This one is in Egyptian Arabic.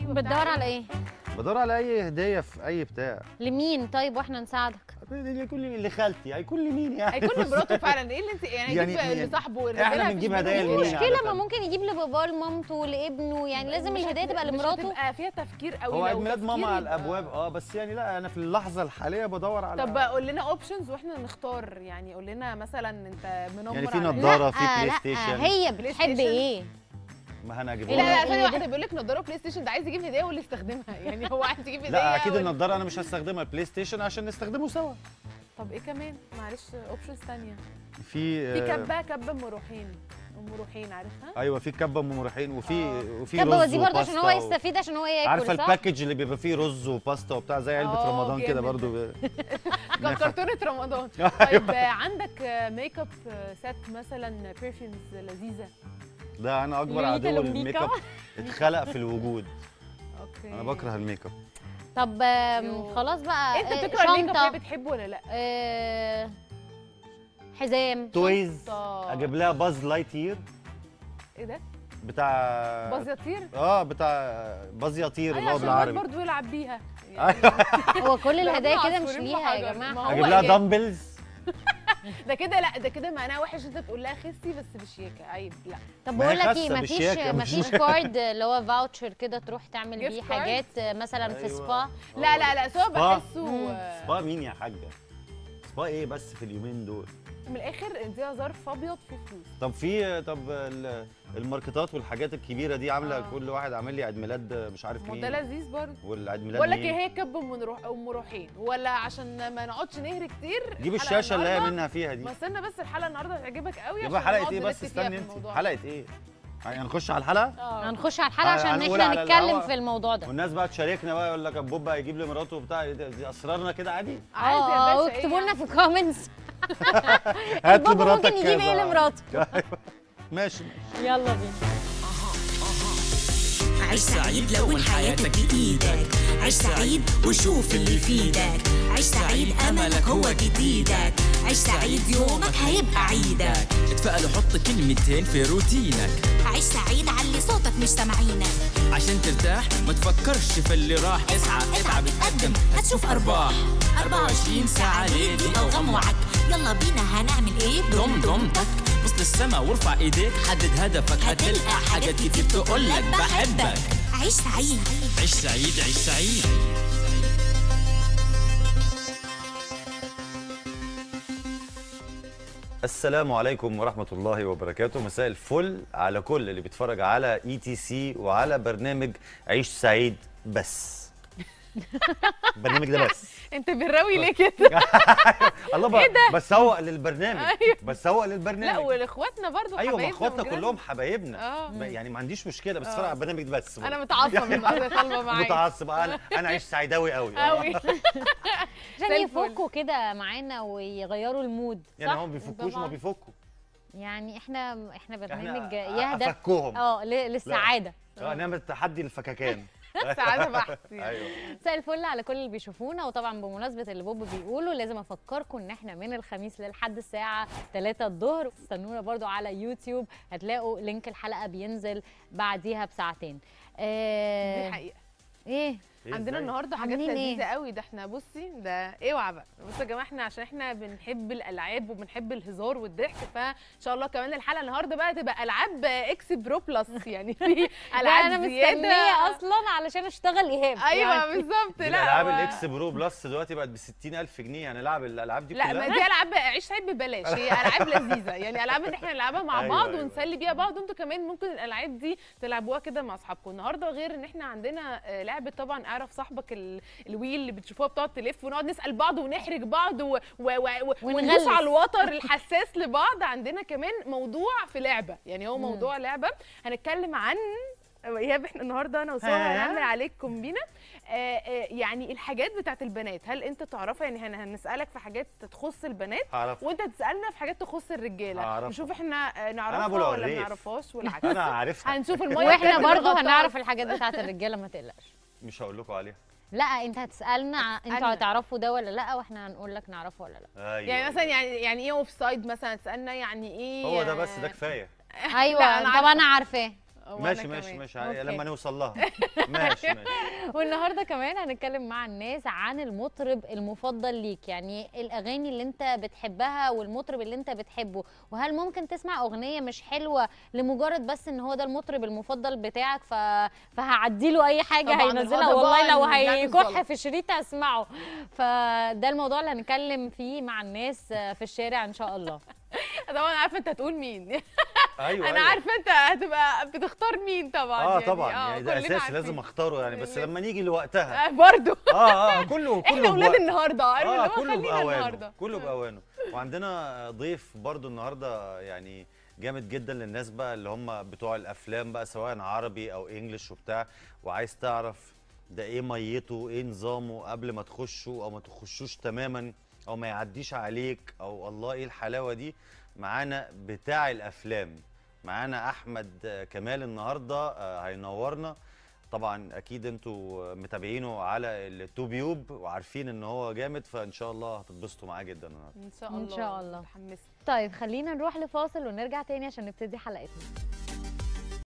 حلوه بتدور بتاع على ايه بدور على اي هديه في اي بتاع لمين طيب واحنا نساعدك يكون لخالتي هيكون لمين يعني هيكون لمراته فعلا ايه اللي انت يعني يعني- يجيب يعني لصاحبه إحنا الرجالة بنجيب مفيش هدايا بينهم لمين كده. مشكله عادة. ما ممكن يجيب لباباه لمامته لابنه يعني لازم مش الهديه هت- تبقى مش لمراته هتبقى فيها تفكير قوي هو عيد لو ميلاد ماما تفكير على يبقى- الابواب اه بس يعني لا انا في اللحظه الحاليه بدور على طب قول لنا اوبشنز واحنا نختار يعني قول لنا مثلا انت منمر يعني في على إيه؟ نضارة. في لا، بلاي لا، ستيشن. هي بلاي بتحب ستيشن. ايه ما انا اجيب لا لا لها ثانية اللي واحدة ده- بيقول لك نضاره بلاي ستيشن ده عايز يجيب هدية واللي يستخدمها يعني هو عايز يجيب هدية لا اكيد وال- النضاره انا مش هستخدمها البلاي ستيشن عشان نستخدمه سوا طب ايه كمان معلش اوبشنز ثانية في في آه، كبة كبة ام روحين ام روحين عارفها ايوه في كبه ام مريحين وفي آه. وفي طب هو رز دي برضه عشان هو وباستا و- يستفيد عشان هو ياكل عارفه صح؟ الباكج اللي بيبقى فيه رز وباستا وبتاع زي علبه آه، رمضان كده جامد برضو ب- كان كرتونة رمضان طيب آه، عندك آه، ميك اب آه، سات مثلا برفيومز لذيذة ده انا اكبر لوليتا عدو لوميكا. للميك اب اتخلق في الوجود اوكي انا بكره الميك اب طب آم، يو. خلاص بقى انت آه، بتكره الميك اب شنطه هي بتحبه ولا لا؟ آه، حزام تويز شنطة. اجيب لها باز لايت يير ايه ده؟ بتاع باز يطير؟ اه بتاع باز يطير اللي ايوه هو عشان الواد بالعربي برضه يلعب بيها هو كل الهدايا ضربنا كده مش عصفورين ليها يا بحجر. جماعه ما هو اجيب لها إيه؟ دامبلز ده كده لا ده كده معناه وحش انت تقول لها خسي بس بشياكه عيب لا طب ما هي بقول لك ايه خاسة مفيش بالشياكة، مش مفيش كارد اللي هو فاوتشر كده تروح تعمل Gift بيه card؟ حاجات آه، مثلا في أيوة. سبا لا لا لا سواء سبا. بحسه آه، سبا مين يا حاجه سبا ايه بس في اليومين دول من الاخر اديها ظرف ابيض فيه فلوس طب في طب ال- الماركتات والحاجات الكبيره دي عامله آه. كل واحد عامل لي عيد ميلاد مش عارف ما ده مين لذيذ برضه والعيد ميلاد بقول لك مين ايه هي كب ام روح ام روحين ولا عشان ما نقعدش نهري كتير جيب الحلقة الشاشه اللي هي النهاردة- منها فيها دي ما استنى بس الحلقه النهارده هتعجبك قوي يبقى عشان حلقه نقعد ايه بس نركز فيها استني في انت الموضوع. حلقه ايه يعني هنخش على الحلقه اه هنخش على الحلقه عشان هنقول احنا على نتكلم الهوا. في الموضوع ده والناس بقى تشاركنا بقى يقول لك بوبا هيجيب لي مراته وبتاع إيه ده؟ دي اسرارنا كده عادي عادي يا اه باشا واكتبوا لنا إيه في الكومنتس هات بابا لمراتك ممكن يجيب ايه كذا. لمراته ماشي ماشي يلا بينا عيش سعيد لون حياتك بإيدك عيش سعيد وشوف اللي يفيدك عيش سعيد أملك هو جديدك عيش سعيد يومك هيبقى عيدك اتفقل وحط كلمتين في روتينك عيش سعيد علي صوتك مش سامعينك عشان ترتاح ما تفكرش في اللي راح اسعى اتعب اتقدم هتشوف أرباح 24 ساعة ليدي أو غم وعك يلا بينا هنعمل إيه ضم ضمتك بص للسما وارفع ايديك حدد هدفك هتلقى حاجات كتير تقولك بحبك عيش سعيد عيش سعيد عيش سعيد السلام عليكم ورحمة الله وبركاته مساء الفل على كل اللي بيتفرج على اي تي سي وعلى برنامج عيش سعيد بس البرنامج ده بس انت بنراوي ليه كده الله بقى بسوق للبرنامج بسوق للبرنامج لا والاخواتنا برضه ايوه ما حبايبنا اخواتنا وجيراننا. كلهم حبايبنا اه ما- يعني ما عنديش مشكله بس آه. اتفرج على البرنامج ده بس انا متعصب النهارده طالبه معاك متعصب انا انا عيش سعيداوي قوي قوي عشان زي الفل. يفكوا كده معانا ويغيروا المود يعني صح؟ هم بيفكوش طبعاً. ما بيفكوا يعني احنا احنا برنامج احنا يهدف افكهم اه ل- للسعاده اه نعمل تحدي الفككان سعاده بحت يعني. ايوه مساء الفل على كل اللي بيشوفونا وطبعا بمناسبه اللي بوب بيقوله لازم افكركم ان احنا من الخميس للحد الساعه 3 الظهر استنونا برضو على يوتيوب هتلاقوا لينك الحلقه بينزل بعديها بساعتين آه دي حقيقه ايه إيه عندنا إزاي؟ النهارده حاجات عاملين إيه؟ لذيذه قوي ده احنا بصي ده اوعى بقى بصوا يا جماعه احنا عشان احنا بنحب الالعاب وبنحب الهزار والضحك فان شاء الله كمان الحلقه النهارده بقى تبقى العاب اكس برو بلس يعني في لا العاب انا زيادة. مستنيه اصلا علشان اشتغل ايهاب ايوه يعني. بالظبط دي لا الالعاب هو- الاكس برو بلس دلوقتي بقت ب 60000 جنيه يعني العب الالعاب دي لا ما كلها دي العاب عيش سعيد ببلاش هي العاب لذيذه يعني العاب ان احنا نلعبها مع أيوة، بعض أيوة. ونسلي بيها بعض وانتوا كمان ممكن الالعاب دي تلعبوها كده مع اصحابكم النهارده غير ان احنا عندنا آه، لعبه طبعا اعرف صاحبك ال- الويل اللي بتشوفوها بتقعد تلف ونقعد نسال بعض ونحرج بعض و... و... و... و... ونغلس. وندوس على الوتر الحساس لبعض عندنا كمان موضوع في لعبه يعني هو موضوع لعبه هنتكلم عن ايهاب احنا النهارده انا وساره ها؟ هنعمل عليك كومبينه آه، آه، يعني الحاجات بتاعت البنات هل انت تعرفها يعني هن- هنسالك في حاجات تخص البنات هعرف وانت تسالنا في حاجات تخص الرجاله هعرفها. نشوف احنا آه، أبو نعرفها ولا ما العريف. نعرفهاش والعكس انا عارفها هنشوف الميه واحنا بجد برضو بالغطاس. هنعرف الحاجات بتاعت الرجاله ما تقلقش مش هقول لكم عليها لا انت هتسالنا ع- هتسألنا. انتوا هتعرفوا ده ولا لا واحنا هنقول لك نعرفه ولا لا ايوه يعني مثلا يعني يعني ايه اوف سايد مثلا تسالنا يعني ايه هو ده بس ده كفايه ايوه لا، أنا طب عارفة. انا عارفاه وأنا ماشي ماشي كمان. ماشي أوكي. لما نوصل لها ماشي ماشي والنهارده كمان هنتكلم مع الناس عن المطرب المفضل ليك يعني الاغاني اللي انت بتحبها والمطرب اللي انت بتحبه وهل ممكن تسمع اغنيه مش حلوه لمجرد بس ان هو ده المطرب المفضل بتاعك ف... فهعدي له اي حاجه طبعاً هينزلها الهضبة والله لو اللي بيعمل هيكح غلط. في شريط اسمعه فده الموضوع اللي هنتكلم فيه مع الناس في الشارع ان شاء الله طبعا عارفه انت هتقول مين ايوه انا أيوة. عارفه انت هتبقى بتختار مين طبعا اه يعني طبعا يعني ده كلنا اساسي عارفين. لازم اختاره يعني بس يعني- لما نيجي لوقتها آه، برضو اه اه كله كله احنا ولاد بوقت. النهارده عارف اللي اه هو كله خلينا باوانه النهارده كله باوانه وعندنا ضيف برضو النهارده يعني جامد جدا للناس بقى اللي هم بتوع الافلام بقى سواء عربي او انجلش وبتاع وعايز تعرف ده ايه ميته ايه نظامه قبل ما تخشوا او ما تخشوش تماما او ما يعديش عليك او الله ايه الحلاوه دي معانا بتاع الافلام معانا احمد آه، كمال النهارده آه، هينورنا طبعا اكيد انتوا متابعينه على التوبيوب وعارفين ان هو جامد فان شاء الله هتتبسطوا معاه جدا النهارده ان شاء إن الله شاء الله. متحمسه طيب خلينا نروح لفاصل ونرجع تاني عشان نبتدي حلقتنا